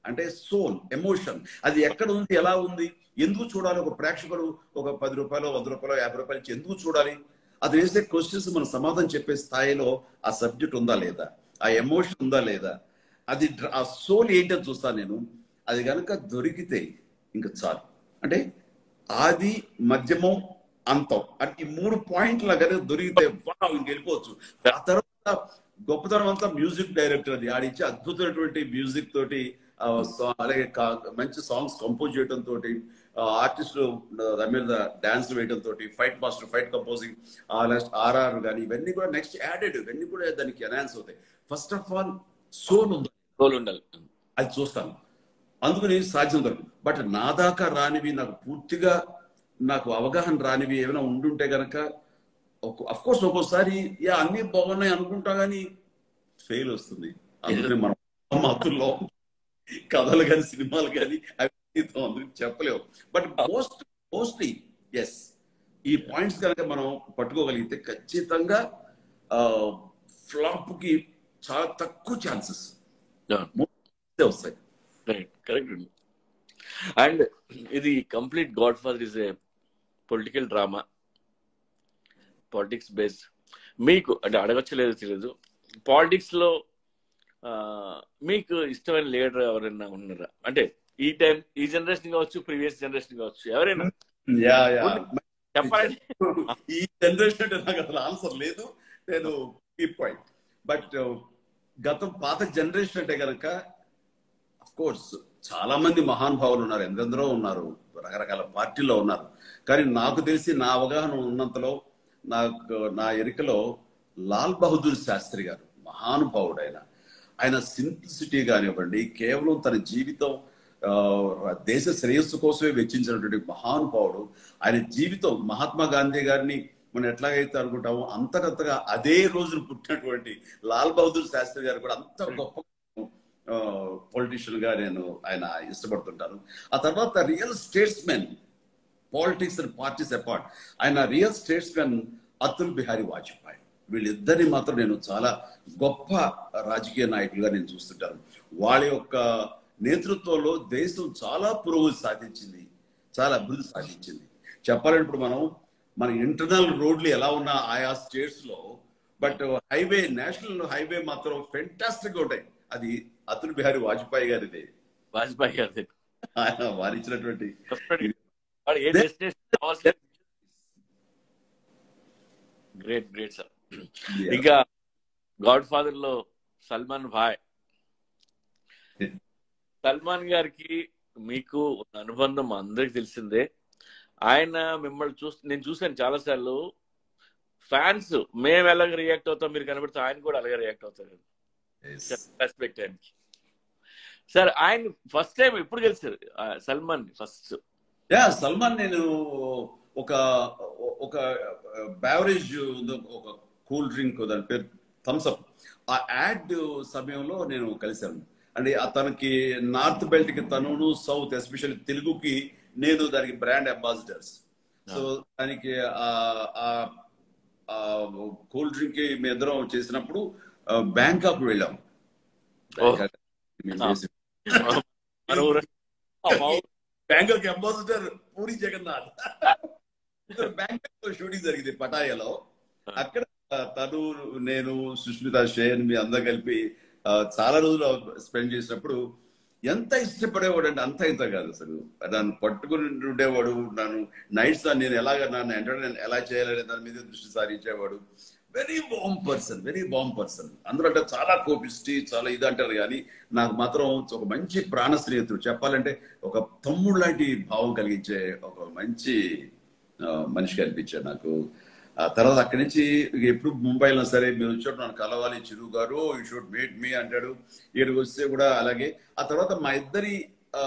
అంటే soul emotion అది ఎక్కడ ఉంది ఎలా ఉంది ఎందుకు చూడాలి ఒక ప్రేక్షకుడు ఒక పది రూపాయలు వంద రూపాయలు యాభై రూపాయలు ఇచ్చి ఎందుకు చూడాలి అది వేసే క్వశ్చన్స్ మన సమాధానం చెప్పే స్థాయిలో ఆ సబ్జెక్ట్ ఉందా లేదా ఆ ఎమోషన్ ఉందా లేదా అది డ్ర- ఆ సోల్ ఏంటని చూస్తాను నేను అది కనుక దొరికితే ఇంకా చాలు అంటే ఆది మధ్యమం అంతం అంటే ఈ మూడు పాయింట్ల కనుక దొరికితే వావ్ ఇంక వెళ్ళిపోవచ్చు ఆ తర్వాత గొప్పతనం అంతా మ్యూజిక్ డైరెక్టర్ అది ఆడిచ్చే అద్భుతమైనటువంటి మ్యూజిక్ తోటి ఆ, సా- అలాగే కా- మంచి సాంగ్స్ కంపోజ్ చేయడం తోటి ఆర్టిస్టులు దాని మీద డాన్స్ వేయడం తోటి fight master fight composing RR కానీ ఇవన్నీ కూడా నెక్స్ట్ యాడెడ్ ఇవన్నీ కూడా దానికి ఎన్హాన్స్ అవుతాయి ఫస్ట్ ఆఫ్ ఆల్ సోల్ ఉంది రోల్ ఉండాలి అది చూస్తాను అందుకని సాధ్యం దొరకదు బట్ నా దాకా రానివి నాకు పూర్తిగా నాకు అవగాహన రానివి ఏమైనా ఉండుంటే గనక అఫ్ కోర్స్ ఒక్కోసారి యా అన్ని బాగున్నాయి అనుకుంటా గానీ ఫెయిల్ వస్తుంది అందుకని మనం మత్తుల్లో కథలు కానీ సినిమాలు కానీ అవి అందుకు చెప్పలేము బట్ మోస్ట్ మోస్ట్లీ ఎస్ ఈ పాయింట్స్ కనుక మనం పట్టుకోగలిగితే ఖచ్చితంగా ఫ్లాప్ కి చాలా తక్కువ ఛాన్సెస్ వస్తాయి రైట్ కరెక్ట్ అండ్ ఇది complete godfather is a political drama politics based మీకు అంటే అడగచ్చు లేదో తెలియదు పాలిటిక్స్ లో ఆ, మీకు ఇష్టమైన లీడర్ ఎవరైనా ఉన్నారా అంటే ఈ టైం ఈ జనరేషన్ కావచ్చు ప్రీవియస్ జనరేషన్ కావచ్చు ఎవరైనా యా యా చెప్పాలండి ఈ జనరేషన్ అంటే నాకు అసలు ఆన్సర్ లేదు నేను ఈ పాయింట్ బట్ గతం పాత జనరేషన్ అంటే కనుక అఫ్ కోర్స్ చాలా మంది మహానుభావులు ఉన్నారు ఎందెందరో ఉన్నారు రకరకాల పార్టీల్లో ఉన్నారు కానీ నాకు తెలిసి నా అవగాహన ఉన్నంతలో నాకు నా ఎరికలో లాల్ బహదూర్ శాస్త్రి గారు మహానుభావుడు ఆయన ఆయన సింప్లిసిటీ కానివ్వండి కేవలం తన జీవితం ఆ, దేశ శ్రేయస్సు కోసమే వెచ్చించినటువంటి మహానుభావుడు ఆయన జీవితం మహాత్మా గాంధీ గారిని మనం ఎట్లాగైతే అనుకుంటామో అంతకంతగా అదే రోజున పుట్టినటువంటి లాల్ బహదూర్ శాస్త్రి గారు కూడా అంత గొప్ప పొలిటీషియన్ గా నేను ఆయన ఇష్టపడుతుంటాను ఆ తర్వాత real statesmen politics and parties apart ఆయన రియల్ స్టేట్స్మెన్ అతుల్ బిహారీ వాజ్పేయి వీళ్ళిద్దరిని మాత్రం నేను చాలా గొప్ప రాజకీయ నాయకులుగా నేను చూస్తుంటాను వాళ్ళ యొక్క నేతృత్వంలో దేశం చాలా పురోగతి సాధించింది చాలా అభివృద్ధి సాధించింది చెప్పాలంటే ఇప్పుడు మనం మన ఇంటర్నల్ రోడ్లు ఎలా ఉన్నా ఆయా స్టేట్స్ లో బట్ హైవే నేషనల్ హైవే మాత్రం ఫెంటాస్టిక్ ఉంటాయి అది అతుల్ బిహారీ వాజ్పేయి గారిది వాజ్పేయి గారి ఆయన వారిచ్చినటువంటి వాడు ఏ డెస్టినేషన్ కావాల్సిన గ్రేట్ గ్రేట్ సార్ ఇంకా గాడ్ ఫాదర్ లో సల్మాన్ భాయ్ సల్మాన్ గారికి మీకు ఉన్న అనుబంధం అందరికి తెలిసిందే ఆయన మిమ్మల్ని చూసి నేను చూసాను చాలా సార్లు ఫ్యాన్స్ మేము ఎలాగ రియాక్ట్ అవుతాం మీరు కనబడితే ఆయన కూడా అలాగే రియాక్ట్ అవుతారు రెస్పెక్ట్ ఆయనకి సార్ ఆయన ఫస్ట్ టైం ఎప్పుడు కలిసారు ఆ, సల్మాన్ ఫస్ట్ యా సల్మాన్ నేను ఒక ఒక బ్యావరేజ్ ఒక కూల్ డ్రింక్ దాని పేరు థమ్స్ అప్ ఆ యాడ్ సమయంలో నేను కలిశాను అంటే తనకి నార్త్ బెల్ట్ కి తనును సౌత్ ఎస్పెషల్లీ తెలుగుకి నేను దానికి బ్రాండ్ అంబాసిడర్స్ సో దానికి ఆ కూల్ డ్రింక్ కి మీ ఇద్దరం చేసినప్పుడు బ్యాంకాక్ వెళ్ళాం ఓహ్. మన ఊరు Bangkok ambassador Puri Jagannadh Bangkok shooting జరిగింది పటాయాలో అక్కడ ఆ, తను నేను సుష్మిత షేన్ మీ అందరు కలిపి ఆ, చాలా రోజులు స్పెండ్ చేసినప్పుడు ఎంత ఇష్టపడేవాడు అంటే అంత ఇంత కాదు అసలు నన్ను పట్టుకుని ఉండేవాడు నన్ను నైట్స్ నేను ఎలాగ నన్ను ఎంటర్టైన్ ఎలా చేయాలనే దాని మీద దృష్టి సారించేవాడు very bomb person very bomb person అందరూ అంటే చాలా కోపిస్టి చాలా ఇది అంటారు కానీ నాకు మాత్రం ఒక మంచి ప్రాణ స్నేహితుడు చెప్పాలంటే ఒక తమ్ముడు లాంటి భావం కలిగించే ఒక మంచి ఆ, మనిషి కనిపించాడు నాకు ఆ తర్వాత అక్కడి నుంచి ఇక ఎప్పుడు ముంబైలో సరే మీరు వచ్చాడు నన్ను కలవాలి చిరు గారు యూ షుడ్ మీట్ మీ అంటాడు ఇక్కడికి వస్తే కూడా అలాగే ఆ తర్వాత మా ఇద్దరి ఆ,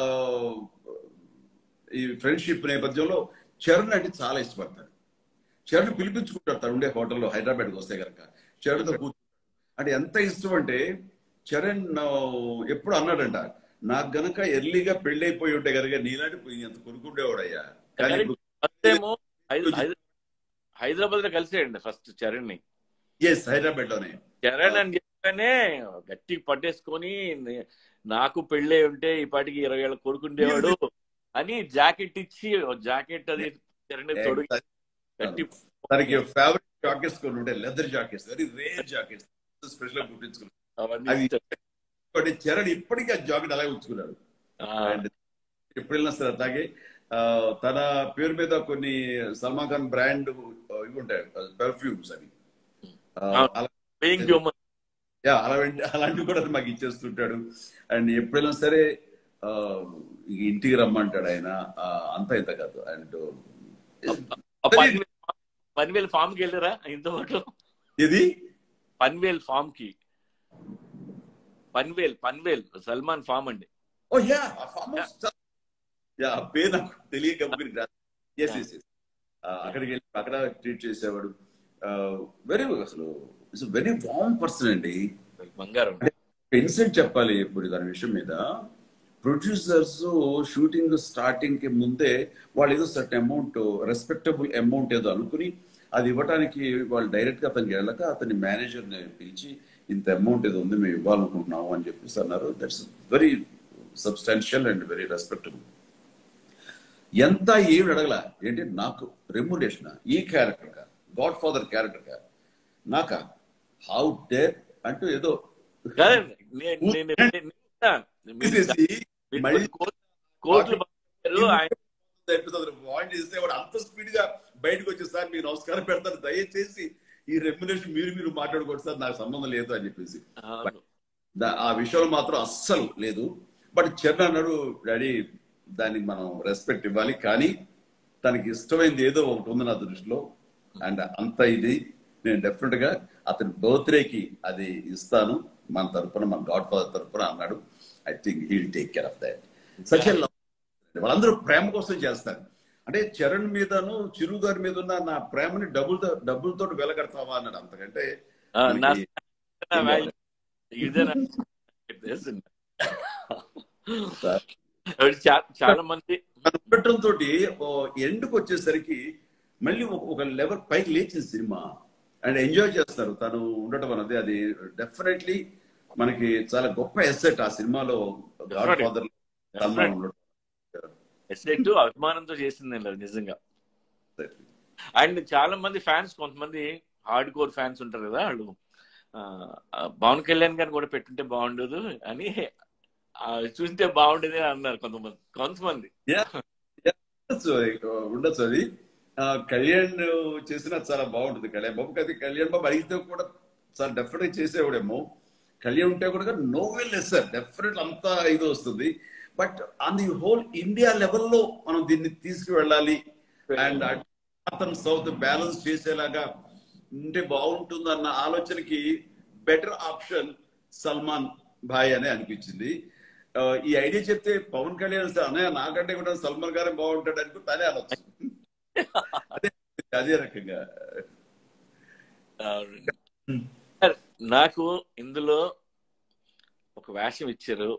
ఈ ఫ్రెండ్షిప్ నేపథ్యంలో చరణ్ అంటే చాలా ఇష్టపడతాడు చరణ్ పిలిపించుకుంటాడు తను ఉండే హోటల్లో హైదరాబాద్కి వస్తే కనుక చరణ్తో కూర్చు అంటే ఎంత ఇష్టం అంటే చరణ్ ఆ, ఎప్పుడు అన్నాడంట నాకు గనక ఎర్లీగా పెళ్ళైపోయి ఉంటే కనుక నీలాంటి పోయి ఎంత కొనుక్కుండేవాడయ్యా కానీ ఇప్పుడు ఫస్ట్ ఏమో హైదరాబాద్ లో కలిసేయండి ఫస్ట్ చరణ్ ని ఎస్ హైదరాబాద్ లోనే చరణ్ అని చెప్పగానే గట్టిగా పట్టేసుకొని నాకు పెళ్ళే ఉంటే ఈ పాటికి ఇరవై ఏళ్ళ కొడుకుండేవాడు అని జాకెట్ ఇచ్చి జాకెట్ అది చరణ్ తొడిగి కట్టి తనకి ఫేవరెట్ జాకెట్స్ కొన్ని ఉంటాయి leather jackets very rare jackets special గుర్తించుకున్నాడు అవన్నీ అది- ఇచ్చాడు. బట్ చరణ్ ఇప్పటికీ ఆ జాకెట్ అలాగే ఉంచుకున్నాడు ఆ, అండ్ ఎప్పుడు వెళ్ళినా సరే అట్లాగే ఆ, తన పేరు మీద కొన్ని సల్మాన్ ఖాన్ బ్రాండ్ ఇవి ఉంటాయి పెర్ఫ్యూమ్స్ అవి ఆ, అవును. అలా being human. యా అలాంటి అలాంటివి కూడా మాకు ఇచ్చేస్తుంటాడు అండ్ ఎప్పుడైనా సరే ఆ, ఈ ఇంటికి రమ్మంటాడు ఆయన ఆ, అంతా ఇంత కాదు అండ్ ఆ పన్వేల్ పన్వేల్ ఫామ్ కి వెళ్ళారా ఇంతవరకు ఇది పన్వేల్ ఫామ్ కి పన్వేల్ పన్వేల్ సల్మాన్ ఫామ్ అండి ఓ యా ఫామ్ యా ఆ పేరు నాకు తెలియక ఎస్ ఎస్ ఎస్ అక్కడికి వెళ్ళి అక్కడ ట్రీట్ చేసేవాడు వెరీ అసలు ఇట్స్ వెరీ వామ్ పర్సన్ అండి బంగారం ఇన్సిడెంట్ చెప్పాలి ఇప్పుడు దాని విషయం మీద ప్రొడ్యూసర్స్ షూటింగ్ స్టార్టింగ్ కి ముందే వాళ్ళు ఏదో సర్ట్ అమౌంట్ రెస్పెక్టబుల్ అమౌంట్ ఏదో అనుకుని అది ఇవ్వడానికి వాళ్ళు డైరెక్ట్ గా అతనికి వెళ్ళక అతని మేనేజర్ ని పిలిచి ఇంత అమౌంట్ ఏదో ఉంది మేము ఇవ్వాలనుకుంటున్నాము అని చెప్పేసి అన్నారు that's very substantial and very respectable ఎంత ఏమి అడగల ఏంటి నాకు రెమ్యులేషన్ ఈ క్యారెక్టర్ కా గాడ్ ఫాదర్ క్యారెక్టర్ కా నాకా హౌ డేర్ అంటూ ఏదో కాదండి నేను నేను- నేను- నేను- మీరు తీసేసి మీరు మళ్ళీ కొన్ని కోట్- కోట్లు పంపించారు ఆయన ఎపిసోడ్ వాయిస్ చేస్తే వాడు అంత స్పీడ్ గా బయటకు వచ్చి సార్ మీకు నమస్కారం పెడతారు దయచేసి ఈ రెమ్యునేషన్ మీరు మీరు మాట్లాడుకోండి సార్ నాకు సంబంధం లేదు అని చెప్పేసి అవును. దా- ఆ విషయంలో మాత్రం అస్సలు లేదు బట్ చరణ్ అన్నాడు డాడీ దానికి మనం రెస్పెక్ట్ ఇవ్వాలి కానీ తనకి ఇష్టమైంది ఏదో ఒకటి ఉంది నా దృష్టిలో అండ్ అంత ఇది నేను డెఫినెట్ గా అతని బర్త్డేకి అది ఇస్తాను మన తరపున మన గాడ్ ఫాదర్ తరపున అన్నాడు I think he take care of that such వాళ్ళందరూ ప్రేమ కోసం చేస్తారు అంటే చరణ్ మీదను చిరు గారి మీద ఉన్న నా ప్రేమని డబ్బుల్ డబ్బులతో వెలగడతావా అన్నాడు అంతకంటే ఆ, నా మనకి నా value. ఇదే నా- తెలుసు. చా- చాలా మంది అది ఉండటం తోటి ఎండ్కి వచ్చేసరికి మళ్ళీ ఒక- ఒక లెవెల్ పైకి లేచింది సినిమా అండ్ ఎంజాయ్ చేస్తారు తను ఉండటం అన్నది అది డెఫినెట్లీ మనకి చాలా గొప్ప ఎసెట్ ఆ సినిమాలో గాడ్ ఫాదర్ ఉండటం ఎస్ఐట్ అభిమానంతో చేసింది అది నిజంగా అండ్ చాలా మంది ఫ్యాన్స్ కొంతమంది హార్డ్ కోర్ ఫ్యాన్స్ ఉంటారు కదా వాళ్ళు ఆ, ఆ, పవన్ కళ్యాణ్ గారిని కూడా పెట్టుంటే బాగుండదు అని ఆ, చూస్తే బాగుండేది అని అన్నారు కొంతమంది కొంతమంది ఉండొచ్చు అది, ఉండొచ్చు అది ఆ, కళ్యాణ్ చేసిన చాలా బాగుంటుంది కళ్యాణ్ బాబు అది కళ్యాణ్ బాబు అడిగితే కూడా చాలా డెఫినెట్ గా చేసేవాడేమో కళ్యాణ్ ఉంటే కూడా no well less sir definite అంతా ఇది వస్తుంది but on the whole India లెవెల్లో మనం దీన్ని తీసుకువెళ్ళాలి అండ్ అతను సౌత్ బ్యాలెన్స్ చేసేలాగా ఉంటే బాగుంటుంది అన్న ఆలోచనకి బెటర్ ఆప్షన్ సల్మాన్ భాయ్ అనే అనిపించింది ఆ, ఈ ఐడియా చెప్తే పవన్ కళ్యాణ్ సార్ అన్నయ్య నాకంటే కూడా సల్మాన్ గారే బాగుంటాడు అనుకో తనే అనొచ్చు అదే అదే రకంగా సార్, నాకు ఇందులో ఒక వేషం ఇచ్చారు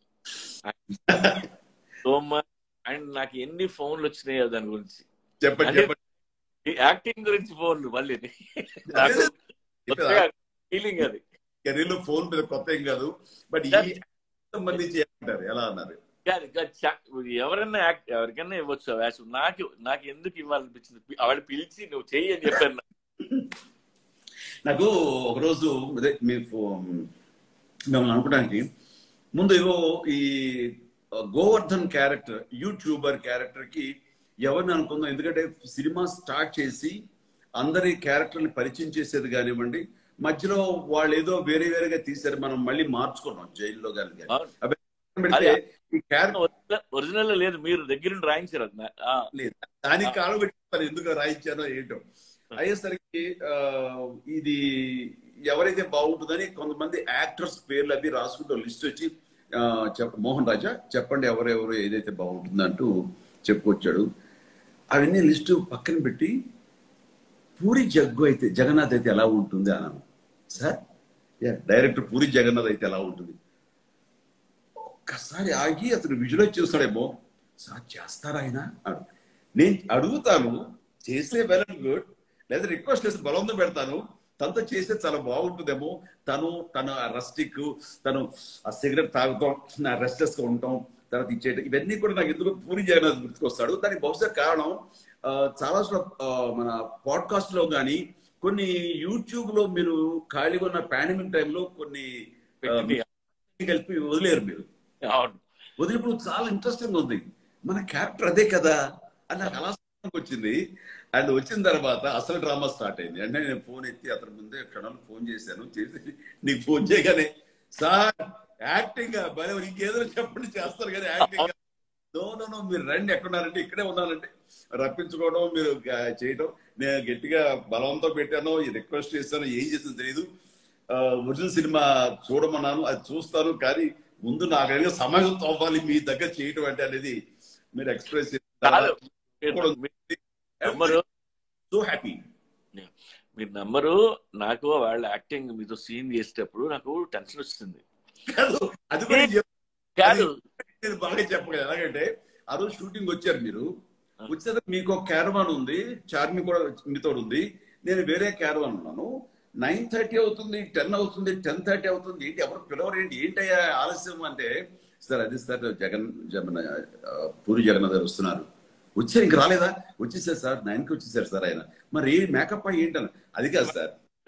సో మచ్ అండ్ నాకు ఎన్ని ఫోన్లు వచ్చినాయో దాని గురించి చెప్పండి అంటే- చెప్పండి ఈ యాక్టింగ్ గురించి ఫోన్లు మళ్ళీ అదే ఫీలింగ్ అది కెరీర్లో ఫోన్ మీద కొత్త ఏం కాదు బట్ ఈ That- సంబంధించి ఏమంటారు ఎలా అన్నారు కాదు, కాదు, చా- ఎవరైనా యాక్ట్ ఎవరికైనా ఇవ్వచ్చు ఆ వేషం నాకు నాకు ఎందుకు ఇవ్వాలనిపించింది ఆవిడ పిలిచి నువ్వు చెయ్యి అని చెప్పాను నాకు ఒకరోజు అదే మీ ఫో- మిమ్మల్ని అనుకోవడానికి ముందు ఏవో ఈ గోవర్ధన్ క్యారెక్టర్ యూట్యూబర్ క్యారెక్టర్ కి ఎవరిని అనుకుందాం ఎందుకంటే సినిమా స్టార్ట్ చేసి అందరి క్యారెక్టర్ని పరిచయం చేసేది కానివ్వండి మధ్యలో వాళ్ళు ఏదో వేరే వేరేగా తీశారు మనం మళ్ళీ మార్చుకున్నాం జైల్లో కానీ అవును. అవి పెడితే ఈ క్యారెక్టర్ ఒరిజినల్ లేదు మీరు దగ్గరుండి రాయించారు అది నా- ఆ, లేదు దానికి కాలం పెట్టి ఎందుకు రాయించానో ఏంటో అయ్యేసరికి ఆ, ఇది ఎవరైతే బాగుంటుందని కొంతమంది యాక్టర్స్ పేర్లు అవి రాసుకుంటూ లిస్ట్ వచ్చి ఆ, చెప్ప మోహన్ రాజా చెప్పండి ఎవరెవరు ఏదైతే బాగుంటుందంటూ చెప్పుకొచ్చాడు అవన్నీ లిస్టు పక్కన పెట్టి పూరి జగ్గు అయితే జగన్నాథ్ అయితే ఎలా ఉంటుంది అన్నాను సార్ డైరెక్టర్ పూరి జగన్నాథ్ అయితే ఎలా ఉంటుంది ఒక్కసారి ఆగి అతను విజువలైజ్ చూస్తాడేమో సార్ చేస్తారా ఆయన అడు నేను అడుగుతాను చేసే వెల్ అండ్ గుడ్ లేదా రిక్వెస్ట్ చేసి బలవంతం పెడతాను తనతో చేస్తే చాలా బాగుంటుందేమో తను తను ఆ రస్టిక్ తను ఆ సిగరెట్ తాగుతాం నా రెస్ట్లెస్ గా ఉంటాం తర్వాత ఇచ్చేయడం ఇవన్నీ కూడా నాకు ఎందుకు పూరి జగన్నాథ్ గుర్తుకొస్తాడు దానికి బహుశా కారణం ఆ, చాలా చోట్ల, ఆ, మన పాడ్కాస్ట్ లో కానీ కొన్ని యూట్యూబ్ లో మీరు ఖాళీగా ఉన్న పాండమిక్ టైంలో కొన్ని ఆ, పెట్టి కలిపి వదిలేరు మీరు అవును వదిలిప్పుడు చాలా ఇంట్రెస్టింగ్ ఉంది మన క్యారెక్టర్ అదే కదా అని నాకు అలా సంతోషం వచ్చింది అండ్ వచ్చిన తర్వాత అసలు డ్రామా స్టార్ట్ అయింది అంటే నేను ఫోన్ ఎత్తి అతని ముందే క్షణాలు ఫోన్ చేశాను చేసి నీకు ఫోన్ చేయగానే సార్ యాక్టింగ్ భలే ఇంకేదో చెప్పండి చేస్తారు కానీ యాక్టింగ్ నో నో నో మీరు రండి ఎక్కడున్నారంటే ఇక్కడే ఉన్నానంటే రప్పించుకోవడం మీరు గ- చేయడం నేను గట్టిగా బలవంతం పెట్టాను రిక్వెస్ట్ చేశాను ఏం చేసిందో తెలియదు ఒరిజినల్ సినిమా చూడమన్నాను అది చూస్తాను కానీ ముందు నాకు ఏదైనా సమయం అవ్వాలి మీ దగ్గర చేయటం అంటే అనేది మీరు ఎక్స్ప్రెస్ కాదు మీరు- మీరు నమ్మరు సో హ్యాపీ మీరు నమ్మరు నాకు వాళ్ళ యాక్టింగ్ మీతో సీన్ చేసేటప్పుడు నాకు టెన్షన్ వస్తుంది కాదు అది కూడా చెప్- కాదు నేను బాగా చెప్పగలను ఎలాగంటే ఆ రోజు షూటింగ్ వచ్చారు మీరు వచ్చాక మీకు ఒక క్యారవాన్ ఉంది చార్మి కూడా మీతో ఉంది నేను వేరే క్యారవాన్ ఉన్నాను నైన్ థర్టీ అవుతుంది టెన్ అవుతుంది టెన్ థర్టీ అవుతుంది ఏంటి ఎవరు పిలవరు ఏంటి ఏంటయ్యా ఆలస్యం అంటే సార్ అది సార్ జగన్ జగన్ ఆ, పూరి జగన్నాథ్ గారు వస్తున్నారు వచ్చారు ఇంక రాలేదా వచ్చేసారు సార్ నైన్కి వచ్చేసారు సార్ ఆయన మరి మేకప్ ఏంటని అది కాదు సార్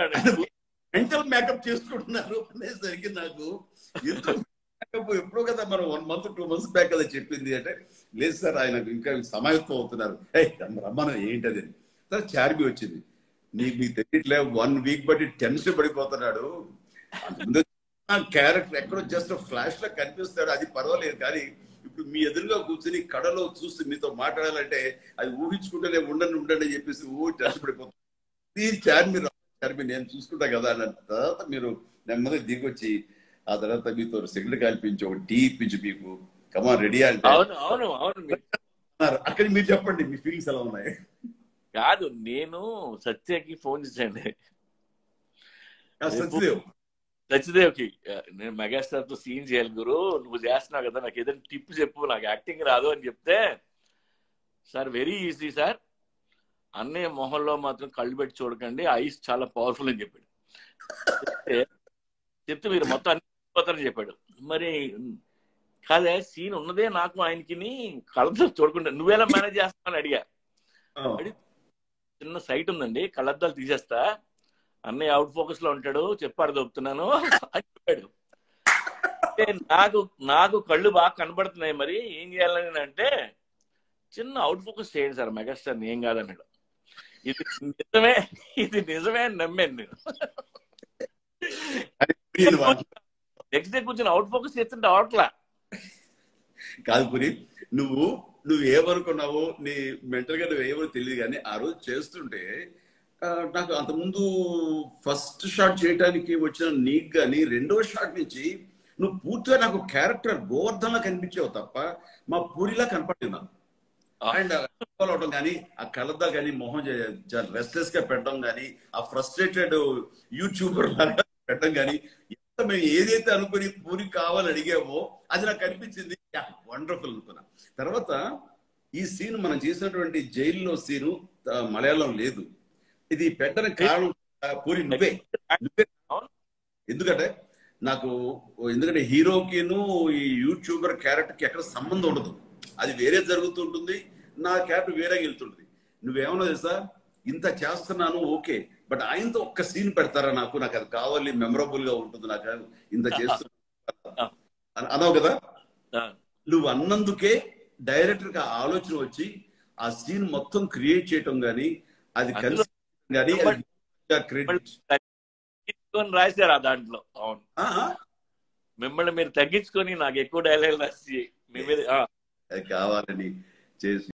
మెంటల్ మేకప్ చేసుకుంటున్నారు అనేసరికి నాకు ఎంతో మేకప్ ఎప్పుడో కదా మనం one month two months back కదా చెప్పింది అంటే లేదు సార్ ఆయన ఇంకా సమాయత్తం అవుతున్నారు ఏ రమ్మను ఏంటది అని. సార్ చార్బి వచ్చింది నీకు మీకు తెలియట్లే వన్ వీక్ బట్టి టెన్షన్ పడిపోతున్నాడు అంతకుముందు క్యారెక్టర్ ఎక్కడో జస్ట్ ఫ్లాష్ లో కనిపిస్తాడు అది పర్వాలేదు కానీ ఇప్పుడు మీ ఎదురుగా కూర్చుని కడలో చూసి మీతో మాట్లాడాలంటే అది ఊహించుకుంటేనే ఉండండి ఉండండి అని చెప్పేసి ఊ టెన్షన్ పడిపోతుంది ఈ చార్మి రా- చార్మి నేను చూసుకుంటా కదా అన్న తర్వాత మీరు నెమ్మదిగా దిగొచ్చి ఆ తర్వాత మీతో సిగరెట్ కాల్పించి ఒక టీ ఇప్పించి మీకు కమా రెడీ అంటే అవును అవును అవును మీరు- అన్నారు. అక్కడ మీరు చెప్పండి మీ ఫీలింగ్స్ ఎలా ఉన్నాయి కాదు నేను సత్యకి ఫోన్ చేశాను ఆ, సత్యదేవ్ సత్యదేవ్కి నేను మెగాస్టార్ తో సీన్ చేయాలి గురు నువ్వు చేస్తున్నావు కదా నాకు ఏదైనా టిప్ చెప్పు నాకు యాక్టింగ్ రాదు అని చెప్తే సార్ వెరీ ఈజీ సార్ అన్నయ్య మొహంలో మాత్రం కళ్ళు పెట్టి చూడకండి ఐస్ చాలా పవర్ఫుల్ అని చెప్పాడు చెప్తే చెప్తే మీరు మొత్తం అన్ని పోతారని చెప్పాడు మరి కాదే సీన్ ఉన్నదే నాకు ఆయనకి కళ్ళతో చూడకుండా నువ్వెలా మేనేజ్ చేస్తావని అడిగా ఆ, చిన్న సైట్ ఉందండి కళ్ళద్దాలు తీసేస్తా అన్నయ్య అవుట్ ఫోకస్ లో ఉంటాడు చెప్పాడు దొప్పుతున్నాను అని చెప్పాడు అంటే నాకు నాకు కళ్ళు బాగా కనబడుతున్నాయి మరి ఏం చేయాలని అంటే చిన్న అవుట్ ఫోకస్ చేయండి సార్ మెగాస్టార్ ఏం కాదన్నాడు ఇది నిజమే ఇది నిజమే అని నమ్మాను నేను అది పురియని వా- నెక్స్ట్ డే కూర్చొని అవుట్ ఫోకస్ చేస్తుంటే అవట్లా కాదు పురి నువ్వు నువ్వు ఏమనుకున్నావో నీ మెంటల్ గా నువ్వు ఏమో తెలియదు కానీ ఆ రోజు చేస్తుంటే ఆ, నాకు అంతకుముందు ఫస్ట్ షాట్ చేయడానికి వచ్చిన నీకు కానీ రెండో షాట్ నుంచి నువ్వు పూర్తిగా నాకు క్యారెక్టర్ గోవర్ధన్లా కనిపించావు తప్ప మా పూరిలా కనపడింది నాకు అండ్ అవడం కానీ ఆ కలద్దా కానీ మొహం రెస్ట్లెస్ గా పెట్టడం కానీ ఆ ఫ్రస్ట్రేటెడ్ యూట్యూబర్ లాగా పెట్టడం కానీ ఎంత మేము ఏదైతే అనుకుని పూరి కావాలని అడిగామో అది నాకు కనిపించింది వండర్ఫుల్ అనుకున్నా తర్వాత ఈ సీన్ మనం చేసినటువంటి జైల్లో సీను ఆ, మలయాళం లేదు ఇది పెట్టడానికి కారణం ఆ, పూరి నువ్వే నువ్వే అవును. ఎందుకంటే నాకు ఎందుకంటే హీరోకిను ఈ యూట్యూబర్ క్యారెక్టర్ కి ఎక్కడ సంబంధం ఉండదు అది వేరే జరుగుతుంటుంది నా క్యారెక్టర్ వేరే వెళ్తుంటుంది నువ్వేమన్నా తెలుసా ఇంత చేస్తున్నాను ఓకే బట్ ఆయనతో ఒక్క సీన్ పెడతారా నాకు నాకు అది కావాలి మెమరబుల్ గా ఉంటుంది నాకు ఇంత చేస్తున్నా అన- అనవు కదా ఆ, నువ్వు అన్నందుకే డైరెక్టర్ గా ఆలోచన వచ్చి ఆ సీన్ మొత్తం క్రియేట్ చేయటం గానీ అది అందులో కలిసి గానీ క్రియేట్ తగ్గించుకొని రాశారు ఆ దాంట్లో అవును మిమ్మల్ని మీరు తగ్గించుకొని నాకు ఎక్కువ డైలాగ్ రాసి మీ మీద ఆ, అది కావాలని చేసి